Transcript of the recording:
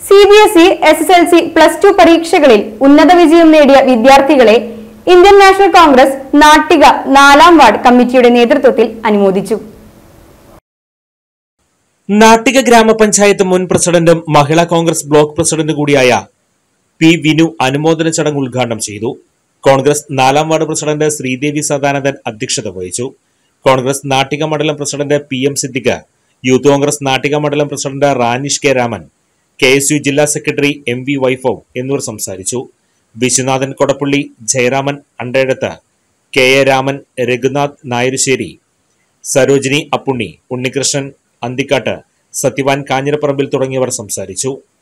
C B S E S S L C plus two പരീക്ഷകളിൽ ഉന്നത വിജയം നേടിയ വിദ്യാർത്ഥികളെ ഇന്ത്യൻ നാഷണൽ കോൺഗ്രസ് നാട്ടിക നാലാം വാർഡ് കമ്മിറ്റിയുടെ നേതൃത്വത്തിൽ അനുമോദിച്ചു നാട്ടിക ഗ്രാമപഞ്ചായത്ത് മുൻ പ്രസിഡന്റും മഹിളാ കോൺഗ്രസ് ബ്ലോക്ക് പ്രസിഡന്റ് കൂടിയായ പി വിനു അനുമോദന ചടങ്ങ് ഉദ്ഘാടനം ചെയ്തു കോൺഗ്രസ് നാലാം വാർഡ് പ്രസിഡന്റ് ശ്രീദേവി സദാനന്ദൻ അധ്യക്ഷത വഹിച്ചു കോൺഗ്രസ് നാട്ടിക മണ്ഡലം president P M Siddique youth Congress Nattika മണ്ഡലം president Ranish K Raman K S U ജില്ലാ സെക്രട്ടറി എം വി വൈഭവ് എന്നിവർ സംസാരിച്ചു വിശ്വനാഥൻ കൊടപ്പള്ളി ജയരാമൻ അണ്ടേടത്ത് കെ എ രാമൻ രഘുനാഥ് നായരുശ്ശേരി സരോജിനി അപ്പുണ്ണി ഉണ്ണികൃഷ്ണൻ അന്തിക്കാട്ട് സത്യവാൻ കാഞ്ഞിരപ്പറമ്പിൽ തുടങ്ങിയവർ സംസാരിച്ചു